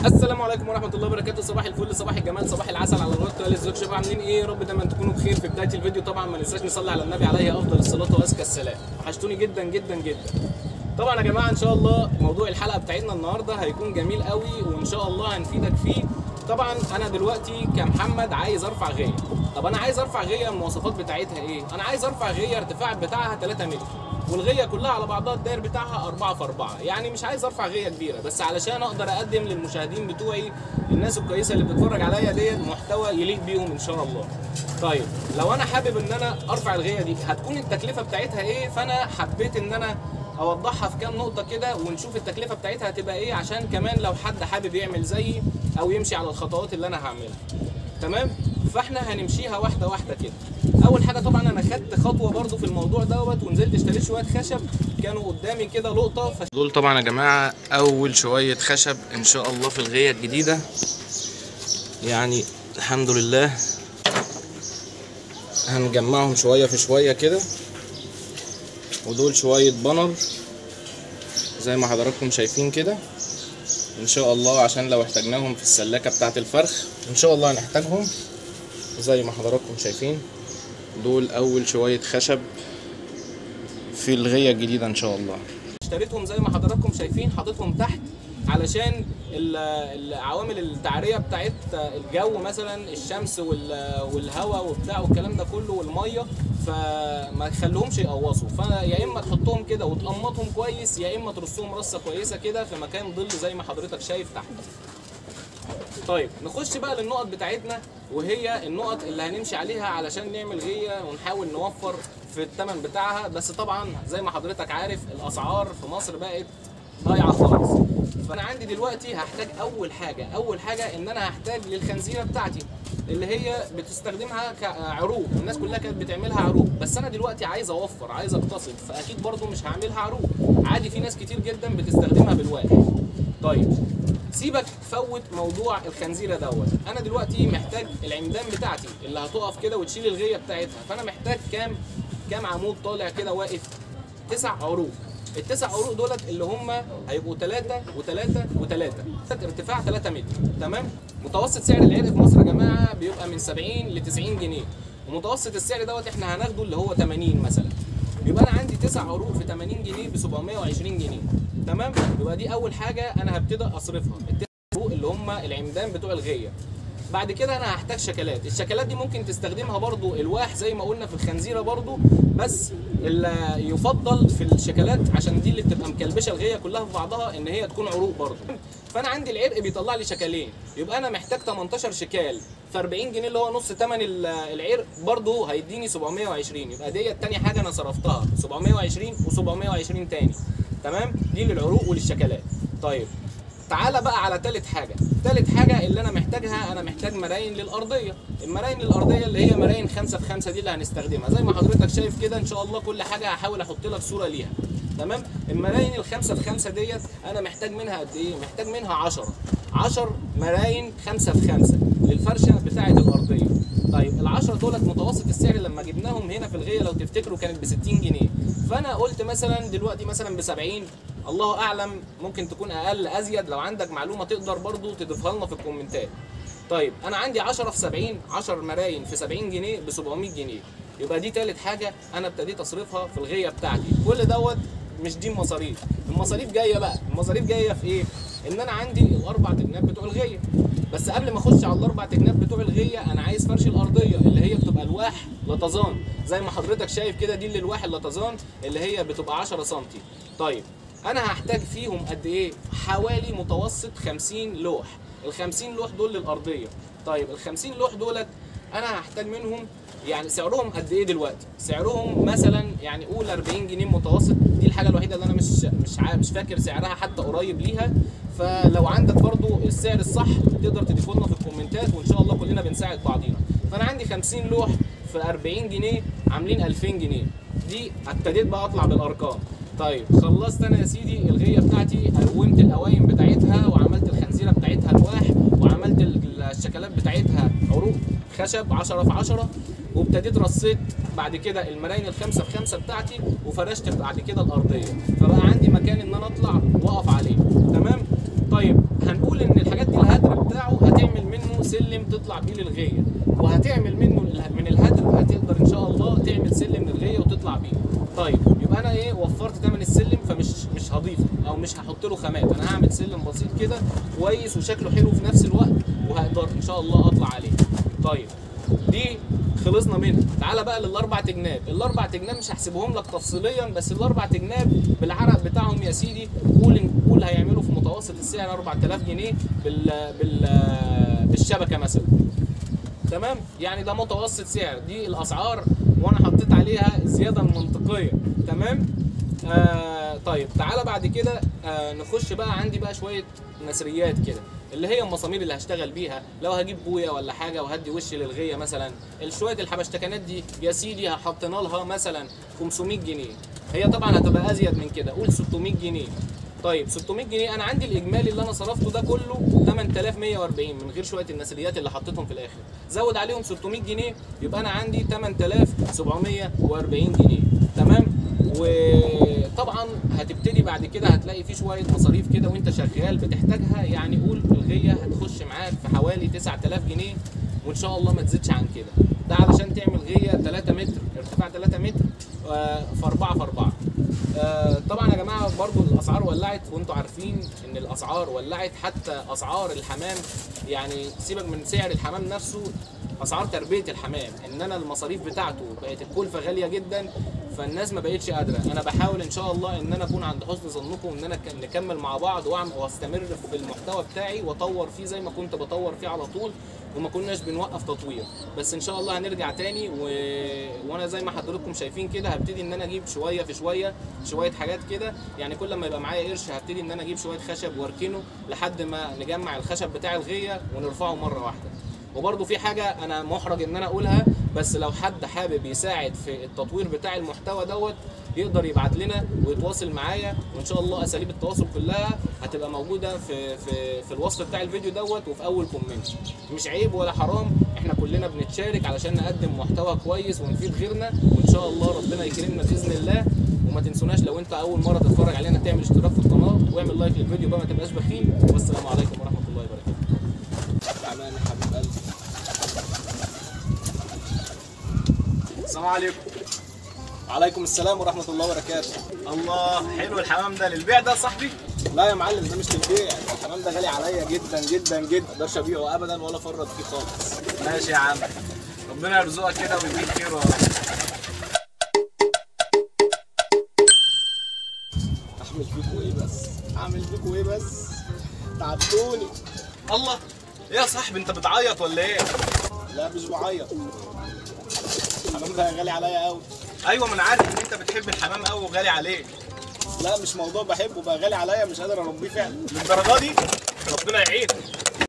السلام عليكم ورحمه الله وبركاته صباح الفل صباح الجمال صباح العسل على الوقت وعلى الزوج شباب عاملين ايه يا رب دايما تكونوا بخير في بدايه الفيديو طبعا ما ننساش نصلي على النبي عليه افضل الصلاه وازكى السلام وحشتوني جدا جدا جدا طبعا يا جماعه ان شاء الله موضوع الحلقه بتاعتنا النهارده هيكون جميل قوي وان شاء الله هنفيدك فيه طبعا انا دلوقتي كمحمد عايز ارفع غيه طب انا عايز ارفع غيه المواصفات بتاعتها ايه انا عايز ارفع غيه ارتفاع بتاعها 3 متر والغيه كلها على بعضها الداير بتاعها 4 في 4 يعني مش عايز ارفع غيه كبيره بس علشان اقدر اقدم للمشاهدين بتوعي الناس الكويسه اللي بتتفرج عليا ديت محتوى يليق بيهم ان شاء الله طيب لو انا حابب ان انا ارفع الغيه دي هتكون التكلفه بتاعتها ايه فانا حبيت ان انا اوضحها في كام نقطه كده ونشوف التكلفه بتاعتها هتبقى ايه عشان كمان لو حد حابب يعمل زيي او يمشي على الخطوات اللي انا هعملها تمام فاحنا هنمشيها واحده واحده كده اول حاجه طبعا انا خدت خطوه برضو في الموضوع دوت ونزلت اشتريت شويه خشب كانوا قدامي كده لقطه فش... دول طبعا يا جماعه اول شويه خشب ان شاء الله في الغيه الجديده يعني الحمد لله هنجمعهم شويه في شويه كده ودول شويه بنر زي ما حضراتكم شايفين كده ان شاء الله عشان لو احتاجناهم في السلاكه بتاعه الفرخ ان شاء الله هنحتاجهم زي ما حضراتكم شايفين دول اول شويه خشب في الغيه الجديده ان شاء الله اشتريتهم زي ما حضراتكم شايفين حاططهم تحت علشان العوامل التعريه بتاعت الجو مثلا الشمس والهواء وبتاع والكلام ده كله والميه فما تخليهمش يقوصوا فيا اما تحطهم كده وتقمطهم كويس يا اما ترصهم رصه كويسه كده في مكان ظل زي ما حضرتك شايف تحت طيب نخش بقى للنقط بتاعتنا وهي النقط اللي هنمشي عليها علشان نعمل غيه ونحاول نوفر في الثمن بتاعها بس طبعا زي ما حضرتك عارف الاسعار في مصر بقت ضايعه خالص فانا عندي دلوقتي هحتاج اول حاجه اول حاجه ان انا هحتاج للخنزيره بتاعتي اللي هي بتستخدمها كعروق الناس كلها كانت بتعملها عروق بس انا دلوقتي عايز اوفر عايز اقتصد فاكيد برضو مش هعملها عروق عادي في ناس كتير جدا بتستخدمها بالواحد طيب سيبك فوت موضوع الخنزيره دوت انا دلوقتي محتاج العمدان بتاعتي اللي هتقف كده وتشيل الغيه بتاعتها فانا محتاج كام كام عمود طالع كده واقف تسع عروق التسع عروق دولت اللي هم هيبقوا 3 و3 و3 ارتفاع 3 متر تمام متوسط سعر العرق في مصر يا جماعه بيبقى من 70 ل 90 جنيه ومتوسط السعر دوت احنا هناخده اللي هو 80 مثلا يبقى انا عندي تسع عروق في 80 جنيه ب 720 جنيه تمام يبقى دي اول حاجه انا هبتدي اصرفها التسع عروق اللي هم العمدان بتوع الغيه بعد كده انا هحتاج شكلات الشكلات دي ممكن تستخدمها برضو الواح زي ما قلنا في الخنزيره برضو بس اللي يفضل في الشكلات عشان دي اللي بتبقى مكلبشه الغيه كلها في بعضها ان هي تكون عروق برضو فانا عندي العرق بيطلع لي شكلين يبقى انا محتاج 18 شكال في 40 جنيه اللي هو نص ثمن العرق برضو هيديني 720 يبقى ديت تاني حاجه انا صرفتها 720 و720 تاني تمام دي للعروق وللشكلات طيب تعالى بقى على تالت حاجه تالت حاجه اللي انا محتاجها انا محتاج مراين للارضيه المراين الارضيه اللي هي مراين 5 في 5 دي اللي هنستخدمها زي ما حضرتك شايف كده ان شاء الله كل حاجه هحاول احط لك صوره ليها تمام المراين الخمسة في خمسة ديت انا محتاج منها قد ايه محتاج منها 10 10 مراين 5 في 5 للفرشه بتاعه الارضيه طيب ال10 دولت متوسط السعر لما جبناهم هنا في الغيه لو تفتكروا كانت ب 60 جنيه فانا قلت مثلا دلوقتي مثلا ب 70 الله اعلم ممكن تكون اقل ازيد لو عندك معلومه تقدر برضو تضيفها لنا في الكومنتات طيب انا عندي 10 في 70 10 مراين في 70 جنيه ب 700 جنيه يبقى دي تالت حاجه انا ابتديت اصرفها في الغيه بتاعتي كل دوت مش دي مصاريف المصاريف جايه بقى المصاريف جايه في ايه ان انا عندي الاربع تجناب بتوع الغيه بس قبل ما اخش على الاربع تجناب بتوع الغيه انا عايز فرش الارضيه اللي هي بتبقى الواح لطزان زي ما حضرتك شايف كده دي اللي الواح اللطزان اللي هي بتبقى 10 سم طيب انا هحتاج فيهم قد ايه حوالي متوسط 50 لوح ال 50 لوح دول للارضيه طيب ال 50 لوح دولت انا هحتاج منهم يعني سعرهم قد ايه دلوقتي سعرهم مثلا يعني قول 40 جنيه متوسط دي الحاجه الوحيده اللي انا مش مش مش فاكر سعرها حتى قريب ليها فلو عندك برضو السعر الصح تقدر تضيفه لنا في الكومنتات وان شاء الله كلنا بنساعد بعضينا فانا عندي 50 لوح في 40 جنيه عاملين 2000 جنيه دي ابتديت بقى اطلع بالارقام طيب خلصت انا يا سيدي الغيه بتاعتي قومت القوايم بتاعتها وعملت الخنزيره بتاعتها الواح وعملت الشكلات بتاعتها عروق خشب 10 في 10 وابتديت رصيت بعد كده المراين الخمسه في خمسه بتاعتي وفرشت بعد كده الارضيه فبقى عندي مكان ان انا اطلع واقف عليه تمام طيب هنقول ان الحاجات دي اللي سلم تطلع بيه للغيه وهتعمل منه من الهدف هتقدر ان شاء الله تعمل سلم للغيه وتطلع بيه طيب يبقى انا ايه وفرت ثمن السلم فمش مش هضيفه او مش هحط له خامات انا هعمل سلم بسيط كده كويس وشكله حلو في نفس الوقت وهقدر ان شاء الله اطلع عليه طيب دي خلصنا منها تعالى بقى للاربع تجناب الاربع تجناب مش هحسبهم لك تفصيليا بس الاربع تجناب بالعرق بتاعهم يا سيدي قول قول هيعملوا في متوسط السعر 4000 جنيه بال بال بالشبكه مثلا تمام يعني ده متوسط سعر دي الاسعار وانا حطيت عليها الزياده المنطقيه تمام آه طيب تعالى بعد كده آه نخش بقى عندي بقى شويه نسريات كده اللي هي المسامير اللي هشتغل بيها لو هجيب بويا ولا حاجه وهدي وش للغيه مثلا شويه الحبشتكنات دي يا سيدي حطينا لها مثلا 500 جنيه هي طبعا هتبقى ازيد من كده قول 600 جنيه طيب 600 جنيه انا عندي الاجمالي اللي انا صرفته ده كله 8140 من غير شويه النسريات اللي حطيتهم في الاخر زود عليهم 600 جنيه يبقى انا عندي 8740 جنيه تمام وطبعا هتبتدي بعد كده هتلاقي في شويه مصاريف كده وانت شغال بتحتاجها يعني قول الغيه هتخش معاك في حوالي 9000 جنيه وان شاء الله ما تزيدش عن كده ده علشان تعمل غيه 3 متر ارتفاع 3 متر آه، في 4 في 4 آه، طبعا يا جماعه برضو الاسعار ولعت وانتوا عارفين ان الاسعار ولعت حتى اسعار الحمام يعني سيبك من سعر الحمام نفسه اسعار تربيه الحمام ان انا المصاريف بتاعته بقت الكلفه غاليه جدا فالناس ما بقتش قادره انا بحاول ان شاء الله ان انا اكون عند حسن ظنكم ان انا ك- نكمل مع بعض واعمل واستمر في المحتوى بتاعي واطور فيه زي ما كنت بطور فيه على طول وما كناش بنوقف تطوير بس ان شاء الله هنرجع تاني و... وانا زي ما حضراتكم شايفين كده هبتدي ان انا اجيب شويه في شويه شويه حاجات كده يعني كل ما يبقى معايا قرش هبتدي ان انا اجيب شويه خشب واركنه لحد ما نجمع الخشب بتاع الغيه ونرفعه مره واحده وبرضه في حاجه انا محرج ان انا اقولها بس لو حد حابب يساعد في التطوير بتاع المحتوى دوت يقدر يبعت لنا ويتواصل معايا وان شاء الله اساليب التواصل كلها هتبقى موجوده في في في الوصف بتاع الفيديو دوت وفي اول كومنت مش عيب ولا حرام احنا كلنا بنتشارك علشان نقدم محتوى كويس ونفيد غيرنا وان شاء الله ربنا يكرمنا باذن الله وما تنسوناش لو انت اول مره تتفرج علينا تعمل اشتراك في القناه واعمل لايك للفيديو بقى ما تبقاش بخيل والسلام عليكم ورحمه الله وبركاته تعبان يا حبيب قلبي السلام عليكم وعليكم السلام ورحمة الله وبركاته الله حلو الحمام ده للبيع ده يا صاحبي لا يا معلم ده مش للبيع الحمام ده غالي عليا جدا جدا جدا ما اقدرش ابيعه ابدا ولا افرط فيه خالص ماشي يا عم ربنا يرزقك كده ويديك خير يا رب اعمل فيكوا ايه بس اعمل فيكوا ايه بس تعبتوني الله ايه يا صاحبي انت بتعيط ولا ايه لا مش بعيط الحمام ده غالي عليا قوي ايوه ما انا عارف ان انت بتحب الحمام قوي وغالي عليك لا مش موضوع بحبه بقى غالي عليا مش قادر اربيه فعلا للدرجه دي ربنا يعينك